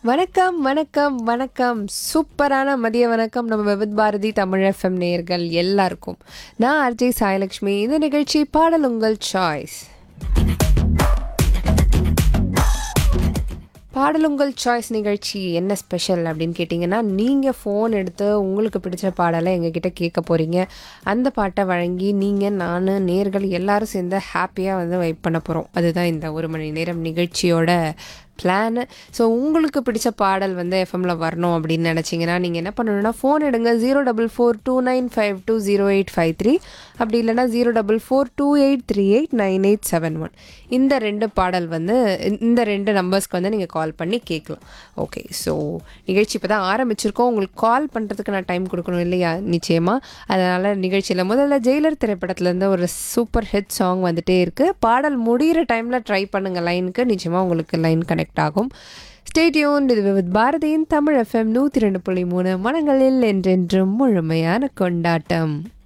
வணக்கம் வணக்கம் வணக்கம் சூப்பரான மதிய வணக்கம் நம்ம விவித் பாரதி தமிழ் எஃப்எம் நேயர்கள் எல்லாருக்கும் நான் அர்ஜய் சாயலக்ஷ்மி இந்த நிகழ்ச்சி பாடல் உங்கள் சாய்ஸ் பாடல் உங்கள் சாய்ஸ் நிகழ்ச்சி என்ன ஸ்பெஷல் அப்படின்னு கேட்டிங்கன்னா நீங்கள் ஃபோன் எடுத்து உங்களுக்கு பிடிச்ச பாடலை எங்ககிட்ட கேட்க போகிறீங்க அந்த பாட்டை வழங்கி நீங்கள் நான் நேர்கள் எல்லாரும் சேர்ந்து ஹாப்பியாக வந்து வைப் பண்ண போகிறோம் அதுதான் இந்த ஒரு மணி நேரம் நிகழ்ச்சியோட பிளான் ஸோ உங்களுக்கு பிடிச்ச பாடல் வந்து எஃப்எம்ல வரணும் அப்படின்னு நினச்சிங்கன்னா நீங்கள் என்ன பண்ணணும்னா ஃபோன் எடுங்க zero double four two nine five two zero eight five three அப்படி இல்லைனா zero double four two eight three eight nine eight seven one இந்த ரெண்டு பாடல் வந்து இந்த ரெண்டு நம்பர்ஸ்க்கு வந்து நீங்கள் கால் பண்ணி கேட்கலாம் ஓகே ஸோ நிகழ்ச்சி இப்போ தான் ஆரம்பிச்சிருக்கோம் உங்களுக்கு கால் பண்ணுறதுக்கு நான் டைம் கொடுக்கணும் இல்லையா நிச்சயமாக அதனால் நிகழ்ச்சியில் முதல்ல ஜெயிலர் திரைப்படத்துலேருந்து ஒரு சூப்பர் ஹிட் சாங் வந்துட்டே இருக்குது பாடல் முடிகிற டைமில் ட்ரை பண்ணுங்கள் லைனுக்கு நிச்சயமாக உங்களுக்கு லைன் கனெக்ட் ஆகும் ஸ்டேடியோன் இது வித் பாரதியின் தமிழ் எஃப்எம் நூற்றி ரெண்டு புள்ளி மூணு மனங்களில் என்றென்றும் முழுமையான கொண்டாட்டம்